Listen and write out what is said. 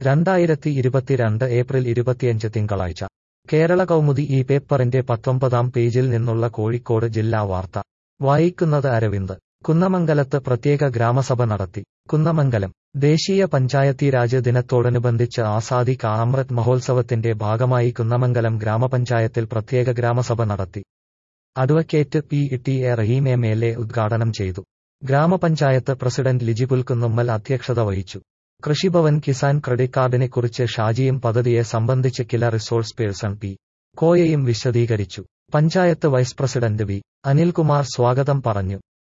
രണ്ടായിരത്തി ഇരുപത്തിരണ്ട് ഏപ്രിൽ ഇരുപത്തിയഞ്ച് തിങ്കളാഴ്ച കേരള കൗമുദി ഈ പേപ്പറിന്റെ പത്തൊമ്പതാം പേജിൽ നിന്നുള്ള കോഴിക്കോട് ജില്ലാ വാർത്ത വായിക്കുന്നത് അരവിന്ദ് കുന്നമംഗലത്ത് പ്രത്യേക ഗ്രാമസഭ നടത്തി കുന്നമംഗലം ദേശീയ പഞ്ചായത്തീരാജ് ദിനത്തോടനുബന്ധിച്ച് ആസാദി കാ അമൃത് മഹോത്സവത്തിന്റെ ഭാഗമായി കുന്നമംഗലം ഗ്രാമപഞ്ചായത്തിൽ പ്രത്യേക ഗ്രാമസഭ നടത്തി advocate P T A Rahim M L A ഉദ്ഘാടനം ചെയ്തു ഗ്രാമപഞ്ചായത്ത് പ്രസിഡന്റ് ലിജിപുൽ കുന്നുമ്മൽ അധ്യക്ഷത വഹിച്ചു കൃഷിഭവൻ കിസാൻ ക്രെഡിറ്റ് കാർഡിനെക്കുറിച്ച് ഷാജിയും പദ്ധതിയെ സംബന്ധിച്ച് കില റിസോഴ്സ് പേഴ്സൺ പി കോയയും വിശദീകരിച്ചു panchayat vice president V Anilkumar സ്വാഗതം പറഞ്ഞു